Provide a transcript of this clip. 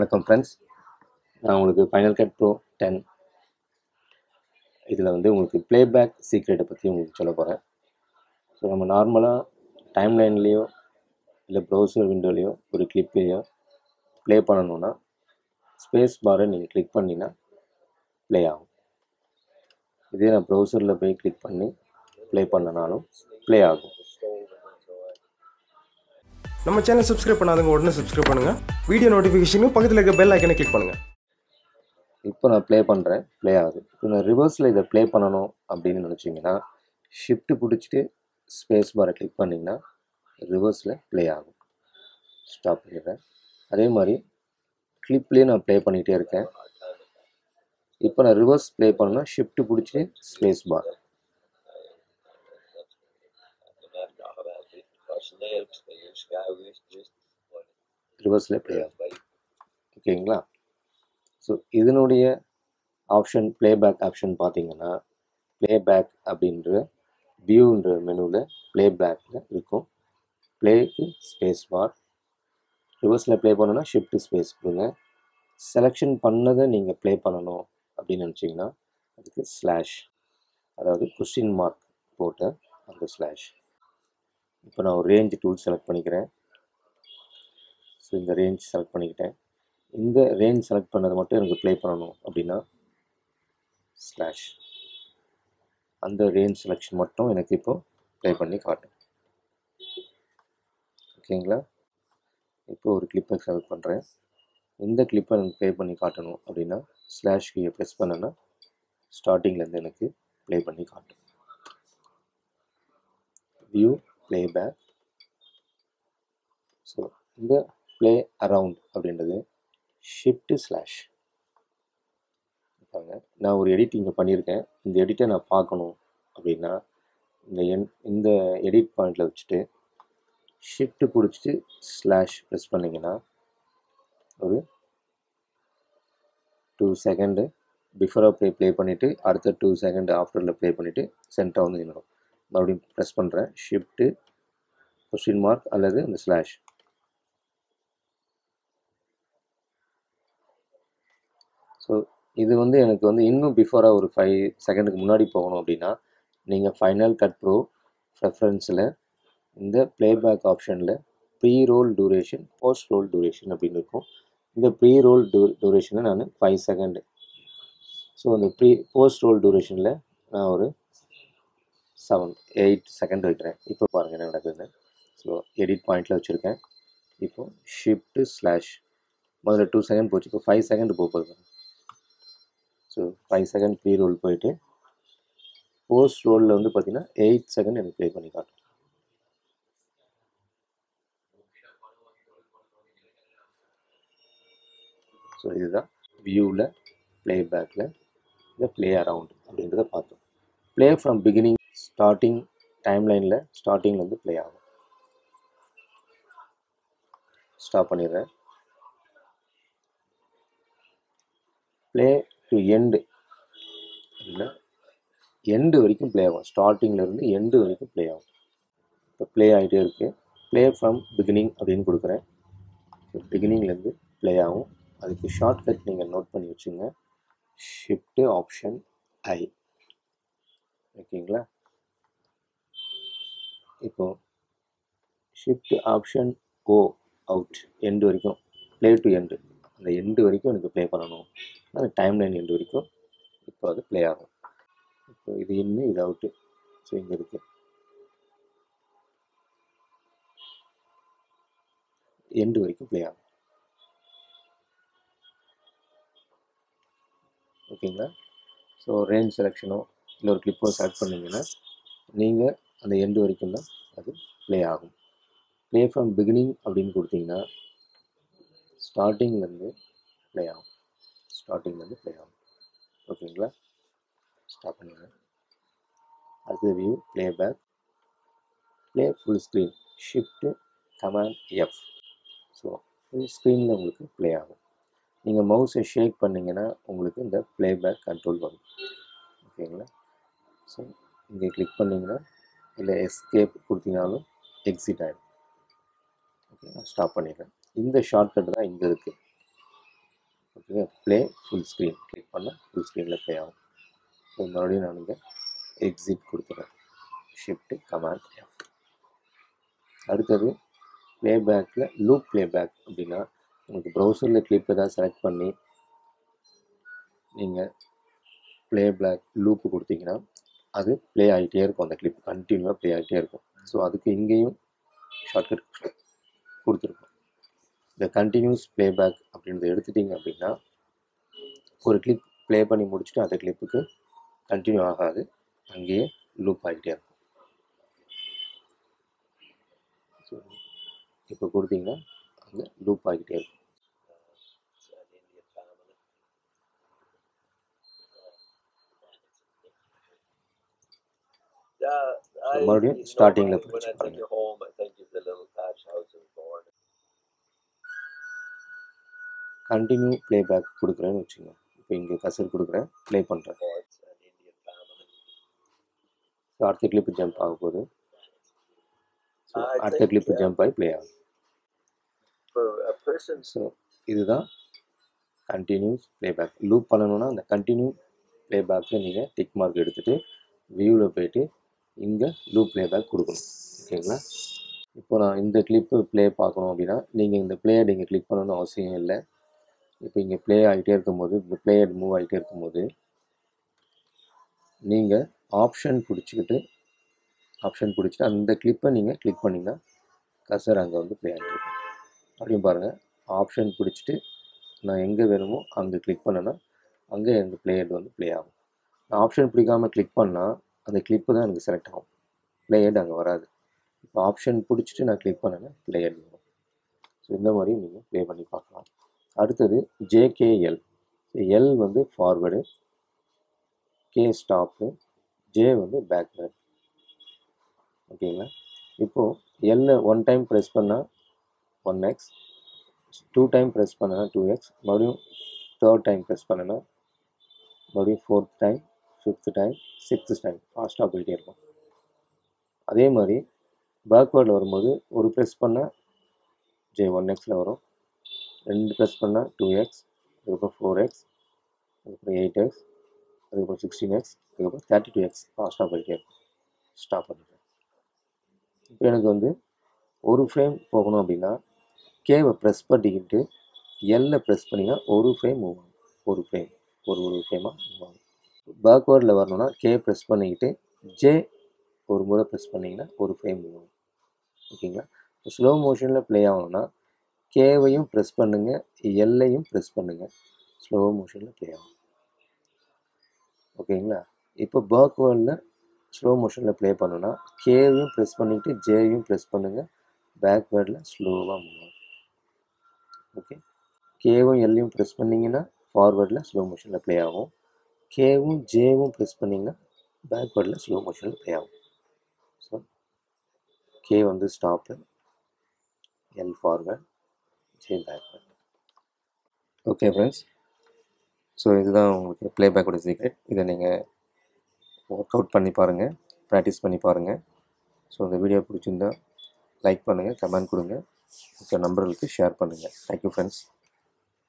வணக்கம் ஃப்ரெண்ட்ஸ் நான் உங்களுக்கு ஃபைனல் கட் ப்ரோ டென் இதில் வந்து உங்களுக்கு ப்ளேபேக் சீக்ரெட்டை பற்றி உங்களுக்கு சொல்ல போகிறேன் ஸோ நம்ம நார்மலாக டைம் லைன்லேயோ இல்லை ப்ரௌசர் விண்டோலேயோ ஒரு கிளிப்பையோ ப்ளே பண்ணணுன்னா ஸ்பேஸ் பாரை நீங்கள் கிளிக் பண்ணிங்கன்னா ப்ளே ஆகும் இதே நான் ப்ரௌசரில் போய் கிளிக் பண்ணி ப்ளே பண்ணனாலும் ப்ளே ஆகும் நம்ம சேனல் சப்ஸ்கிரைப் பண்ணாதவங்க உடனே சப்ஸ்கிரைப் பண்ணுங்க வீடியோ நோட்டிஃபிகேஷனுக்கு பக்கத்தில் இருக்க பெல் ஐக்கனை கிளிக் பண்ணுங்க இப்போ நான் ப்ளே பண்ணுறேன் ப்ளே ஆகுது இப்போ நான் ரிவர்ஸில் இதை ப்ளே பண்ணணும் அப்படின்னு நினச்சிங்கன்னா ஷிஃப்ட் பிடிச்சிட்டு ஸ்பேஸ் பாரை கிளிக் பண்ணிங்கன்னா ரிவர்ஸில் ப்ளே ஆகும் ஸ்டாப் பண்ணிடுறேன் அதே மாதிரி கிளிப்லேயே நான் ப்ளே பண்ணிகிட்டே இருக்கேன் இப்போ நான் ரிவர்ஸ் ப்ளே பண்ணா ஷிஃப்ட் பிடிச்சிட்டு ஸ்பேஸ் பார் ரிவர்ஸில் ப்ளே ஆகும் ஓகேங்களா ஸோ இதனுடைய ஆப்ஷன் ப்ளேபேக் ஆப்ஷன் பார்த்தீங்கன்னா ப்ளேபேக் அப்படின்ற வியூன்ற மெனுவில் ப்ளேபேக்கில் இருக்கும் ப்ளேக்கு ஸ்பேஸ் பார் ரிவர்ஸில் ப்ளே பண்ணணும்னா ஷிஃப்ட் ஸ்பேஸ் கொடுங்க செலெக்ஷன் பண்ணதை நீங்கள் ப்ளே பண்ணணும் அப்படின்னு நினச்சிங்கன்னா அதுக்கு ஸ்லாஷ் அதாவது கொஸ்டின் மார்க் போட்ட அந்த ஸ்லாஷ் இப்போ நான் ஒரு ரேஞ்ச் டூல் செலக்ட் பண்ணிக்கிறேன் ஸோ இந்த ரேஞ்ச் செலக்ட் பண்ணிக்கிட்டேன் இந்த ரேஞ்ச் செலக்ட் பண்ணதை மட்டும் எனக்கு ப்ளே பண்ணணும் அப்படின்னா ஸ்லாஷ் அந்த ரேஞ்ச் செலெக்ஷன் மட்டும் எனக்கு இப்போ ப்ளே பண்ணி காட்டும் ஓகேங்களா இப்போ ஒரு கிளிப்பை செலக்ட் பண்ணுறேன் இந்த கிளிப்பை எனக்கு ப்ளே பண்ணி காட்டணும் அப்படின்னா ஸ்லாஷ் கீயை ப்ரெஸ் பண்ணேன்னா ஸ்டார்டிங்லேருந்து எனக்கு ப்ளே பண்ணி காட்டும் வியூ ப்ளேபேக் ஸோ இந்த ப்ளே அரவுண்ட் அப்படின்றது ஷிஃப்ட் ஸ்லாஷ் பாருங்க நான் ஒரு எடிட் இங்கே பண்ணியிருக்கேன் இந்த எடிட்டை நான் பார்க்கணும் அப்படின்னா இந்த என் இந்த எடிட் பாயிண்டில் வச்சுட்டு ஷிஃப்ட் பிடிச்சிட்டு ஸ்லாஷ் ப்ரெஸ் பண்ணிங்கன்னா ஒரு டூ செகண்டு பிஃபோராக ப்ளே ப்ளே பண்ணிவிட்டு அடுத்த டூ செகண்ட் ஆஃப்டரில் ப்ளே பண்ணிவிட்டு சென்டராக வந்து நின்றுடும் மறுபடியும் ப்ரெஸ் பண்ணுறேன் ஷிஃப்ட்டு கொஸ்டின் மார்க் அல்லது அந்த ஸ்லாஷ் ஸோ இது வந்து எனக்கு வந்து இன்னும் பிஃபோராக ஒரு ஃபைவ் செகண்டுக்கு முன்னாடி போகணும் அப்படின்னா நீங்கள் ஃபைனல் கட் ப்ரோ ப்ரெஃபரன்ஸில் இந்த ப்ளேபேக் ஆப்ஷனில் pre roll duration post roll duration அப்படின்னு இருக்கும் இந்த ப்ரீ ரோல் டூ டூரேஷனை நான் ஃபைவ் செகண்டு ஸோ அந்த ப்ரீ போஸ்ட் ரோல் டூரேஷனில் நான் ஒரு செவன் எயிட் செகண்ட் வைக்கிறேன் இப்போ பாருங்கள் என்ன நடக்குதுன்னு ஸோ எடிட் பாயிண்டில் வச்சுருக்கேன் இப்போ ஷிஃப்ட்டு ஸ்லாஷ் முதல்ல டூ செகண்ட் போச்சு இப்போ ஃபைவ் செகண்ட் போக போகுது so five second pre roll போயிட்டு போஸ்ட் ரோலில் வந்து பார்த்தீங்கன்னா எயிட் செகண்ட் எனக்கு ப்ளே பண்ணி காட்டும் ஸோ இதுதான் வியூவில் ப்ளேபேக்கில் இந்த ப்ளே அரவுண்ட் அப்படின்றத பார்த்தோம் play from beginning starting time லைனில் ஸ்டார்டிங்லேருந்து ப்ளே ஆகும் ஸ்டாப் பண்ணிடுறேன் ப்ளே டு எண்டு இல்லை எண்டு வரைக்கும் ப்ளே ஆகும் ஸ்டார்டிங்லேருந்து எண்டு வரைக்கும் ப்ளே ஆகும் இப்போ ப்ளே ஆகிட்டே இருக்குது ப்ளே ஃப்ரம் பிகினிங் அப்படின்னு கொடுக்குறேன் பிகினிங்லேருந்து ப்ளே ஆகும் அதுக்கு ஷார்ட்கட் நீங்கள் நோட் பண்ணி வச்சுங்க ஷிஃப்ட்டு ஆப்ஷன் ஐ ஓகேங்களா இப்போ shift option O out end வரைக்கும் ப்ளே டு எண்டு அந்த எண்டு வரைக்கும் எனக்கு ப்ளே பண்ணணும் அந்த டைம் லைன் எண்டு வரைக்கும் இப்போ அது ப்ளே ஆகும் இப்போ இது இன்னும் இது அவுட்டு ஸோ இங்கே இருக்குது எண்டு வரைக்கும் ப்ளே ஆகும் ஓகேங்களா ஸோ ரேஞ்ச் செலெக்ஷனோ இல்லை ஒரு கிளிப்போ செலக்ட் பண்ணிங்கன்னா நீங்கள் அந்த எண்டு வரைக்கும் தான் அது ப்ளே ஆகும் ப்ளே ஃப்ரம் பிகினிங் அப்படின்னு கொடுத்தீங்கன்னா ஸ்டார்டிங்லேருந்து ப்ளே ஆகும் ஸ்டார்டிங்லேருந்து ப்ளே ஆகும் ஓகேங்களா ஸ்டாப் பண்ணிடுறேன் அடுத்தது view play back play full screen shift command F so full ஸ்க்ரீனில் உங்களுக்கு ப்ளே ஆகும் நீங்கள் மவுஸை ஷேக் பண்ணிங்கன்னா உங்களுக்கு இந்த ப்ளேபேக் கண்ட்ரோல் வரும் ஓகேங்களா ஸோ இங்கே கிளிக் பண்ணிங்கன்னா இல்லை எஸ்கேப் கொடுத்தீங்கனாலும் எக்ஸிட் ஆகிடும் ஓகே நான் ஸ்டாப் பண்ணிடுறேன் இந்த ஷார்ட்கட் தான் இங்கே இருக்குது okay play full screen click பண்ணால் ஃபுல் ஸ்க்ரீனில் ப்ளே ஆகும் ஸோ மறுபடியும் நான் இங்கே எக்ஸிட் கொடுத்துறேன் ஷிஃப்ட்டு கமாண்ட் எஃப் அடுத்தது ப்ளேபேக்கில் லூப் ப்ளேபேக் அப்படின்னா உங்களுக்கு ப்ரௌசரில் கிளிப் ஏதாவது செலக்ட் பண்ணி நீங்கள் ப்ளேபேக் லூப்பு கொடுத்தீங்கன்னா அது ப்ளே ஆகிட்டே இருக்கும் அந்த கிளிப் கண்டினியூவாக ப்ளே ஆகிட்டே இருக்கும் ஸோ அதுக்கு இங்கேயும் ஷார்ட்கட் கொடுத்துருக்கோம் இந்த கண்டினியூஸ் ப்ளேபேக் அப்படின்றத எடுத்துட்டிங்க அப்படின்னா ஒரு கிளிப் ப்ளே பண்ணி முடிச்சுட்டு அந்த கிளிப்புக்கு கண்டினியூ ஆகாது அங்கேயே லூப் ஆகிட்டே இருக்கும் ஸோ இப்போ கொடுத்தீங்கன்னா அங்கே லூப் ஆகிட்டே இருக்கும் Yeah, I, மறுபடியும் you know, starting ல when, when பிடிச்சு I take பாருங்க. you home, I think of the little thatch house in Bourne. Continue playback கொடுக்குறேன்னு வச்சுங்க இப்போ இங்கே கசர் கொடுக்குறேன் ப்ளே பண்ணுறேன் Oh, it's an Indian family. So அடுத்த கிளிப்பு ஜம்ப் ஆக போகுது ஸோ I அடுத்த think, கிளிப்பு yeah, ஜம்ப் ஆகி ப்ளே ஆகும் For a person's ஸோ இதுதான் கண்டினியூஸ் ப்ளேபேக் லூப் பண்ணணும்னா அந்த கண்டினியூ ப்ளேபேக்கில் நீங்கள் டிக் மார்க் எடுத்துகிட்டு வியூவில் போயிட்டு இங்கே லூப் ப்ளேபேக் கொடுக்கணும் ஓகேங்களா இப்போ நான் இந்த கிளிப்பு ப்ளே பார்க்கணும் அப்படின்னா நீங்கள் இந்த ப்ளே நீங்கள் கிளிக் பண்ணணும்னு அவசியம் இல்லை இப்போ இங்கே ப்ளே ஆகிட்டே இருக்கும்போது இந்த ப்ளே மூவ் ஆகிட்டே இருக்கும்போது நீங்கள் ஆப்ஷன் பிடிச்சிக்கிட்டு ஆப்ஷன் பிடிச்சிட்டு அந்த கிளிப்பை நீங்கள் கிளிக் பண்ணிங்கன்னா கசர் அங்கே வந்து ப்ளே ஆகிட்டு இருக்கும் அப்படியும் பாருங்கள் ஆப்ஷன் பிடிச்சிட்டு நான் எங்கே வேணுமோ அங்கே கிளிக் பண்ணேன்னா அங்கே எனக்கு ப்ளே ஹெட் வந்து ப்ளே ஆகும் நான் ஆப்ஷன் பிடிக்காமல் கிளிக் பண்ணால் அந்த கிளிப்பு தான் எனக்கு செலக்ட் ஆகும் ப்ளே ஹெட் அங்கே வராது இப்போ ஆப்ஷன் பிடிச்சிட்டு நான் கிளிக் பண்ணேன்னா ப்ளே ஹெட் வரும் ஸோ இந்த மாதிரி நீங்கள் ப்ளே பண்ணி பார்க்கலாம் அடுத்தது ஜேகேஎல் எல் வந்து ஃபார்வேர்டு கே ஸ்டாப்பு ஜே வந்து பேக்வேர்டு ஓகேங்களா இப்போது எல்ல ஒன் டைம் ப்ரெஸ் பண்ணால் one X two time press பண்ணனா டூ எக்ஸ் மறுபடியும் தேர்ட் டைம் ப்ரெஸ் பண்ணனா மறுபடியும் fourth time fifth time sixth time ஃபாஸ்ட்டாக போயிட்டே இருக்கும் அதே மாதிரி பேக்வேர்டில் வரும்போது ஒரு ப்ரெஸ் பண்ணால் ஜே ஒன் எக்ஸில் வரும் ரெண்டு ப்ரெஸ் பண்ணால் டூ எக்ஸ் அதுக்கப்புறம் ஃபோர் எக்ஸ் அதுக்கப்புறம் எயிட் எக்ஸ் அதுக்கப்புறம் சிக்ஸ்டீன் எக்ஸ் அதுக்கப்புறம் தேர்ட்டி டூ எக்ஸ் ஃபாஸ்ட்டாக போயிட்டே இருக்கும் ஸ்டாப் பண்ணிட்டேன் இப்போ எனக்கு வந்து ஒரு ஃப்ரேம் போகணும் அப்படின்னா கேவை ப்ரெஸ் பண்ணிக்கிட்டு எல்ல ப்ரெஸ் பண்ணிங்கன்னா ஒரு ஃப்ரேம் மூவ் ஆகும் ஒரு ஃப்ரேம் ஒரு ஒரு ஃப்ரேமாக மூவ் ஆகும் பேக்வேர்டில் வரணும்னா கே ப்ரெஸ் பண்ணிக்கிட்டு ஜே ஒரு முறை ப்ரெஸ் பண்ணிங்கன்னா ஒரு ஃப்ரேம் மூவ் ஆகும் ஓகேங்களா இப்போ ஸ்லோ மோஷனில் ப்ளே ஆகணும்னா கேவையும் ப்ரெஸ் பண்ணுங்கள் எல்லையும் ப்ரெஸ் பண்ணுங்கள் ஸ்லோ மோஷனில் ப்ளே ஆகும் ஓகேங்களா இப்போ பேக்வேர்டில் ஸ்லோ மோஷனில் ப்ளே பண்ணணும்னா கேவையும் ப்ரெஸ் பண்ணிக்கிட்டு ஜேயும் ப்ரெஸ் பண்ணுங்கள் பேக்வேர்டில் ஸ்லோவாக மூவ் ஆகும் ஓகே கேவும் எல்லையும் ப்ரெஸ் பண்ணிங்கன்னா ஃபார்வேர்டில் ஸ்லோ மோஷனில் ப்ளே ஆகும் கேவும் ஜேவும் ப்ரெஸ் பண்ணிங்கன்னா பேக்வேர்டில் ஸ்லோ மோஷனில் ப்ளே ஆகும் ஸோ கே வந்து stop L forward J backward okay friends so இதுதான் உங்களுக்கு ப்ளேபேக்கோட சீக்ரெட் இதை நீங்கள் ஒர்க் அவுட் பண்ணி பாருங்கள் ப்ராக்டிஸ் பண்ணி பாருங்கள் ஸோ இந்த வீடியோ பிடிச்சிருந்தா லைக் பண்ணுங்கள் கமெண்ட் கொடுங்க மற்ற நம்பர்களுக்கு ஷேர் பண்ணுங்கள் தேங்க்யூ ஃப்ரெண்ட்ஸ்